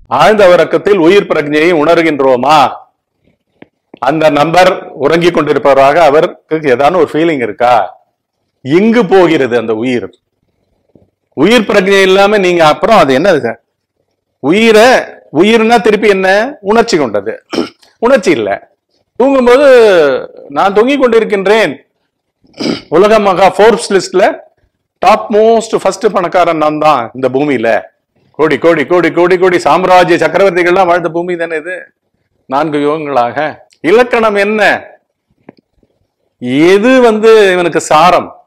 ஆழ்ந்த உறக்கத்தில் உயிர் பிரஜையை உணர்கின்றோமா அந்த நபர் உறங்கிக் கொண்டிருப்பவராக அவருக்கு ஏதான ஒரு ஃபீலிங் இருக்கா இங்கு போகிறது அந்த உயிர் உயிர் பிரஜை இல்லாம நீங்க அப்புறம் அது என்னது சார் உயிரை உயிர்னா திருப்பி என்ன உணர்ச்சி கொண்டது உணர்ச்சி இல்ல தூங்கும்போது நான் தூங்கிக் கொண்டிருக்கின்றேன் உலக மகா ஃபோர்ப்ஸ் லிஸ்ட்ல டாப் மோஸ்ட் ஃபர்ஸ்ட் பணக்காரன் நான் தான் இந்த பூமியில கோடி கோடி கோடி கோடி கோடி சாம்ராஜ்ய சக்கரவர்த்திகள்லாம் வாழ்ந்த பூமி தானே இது நான்கு யுகங்களாக இலக்கணம் என்ன எது வந்து இவனுக்கு சாரம்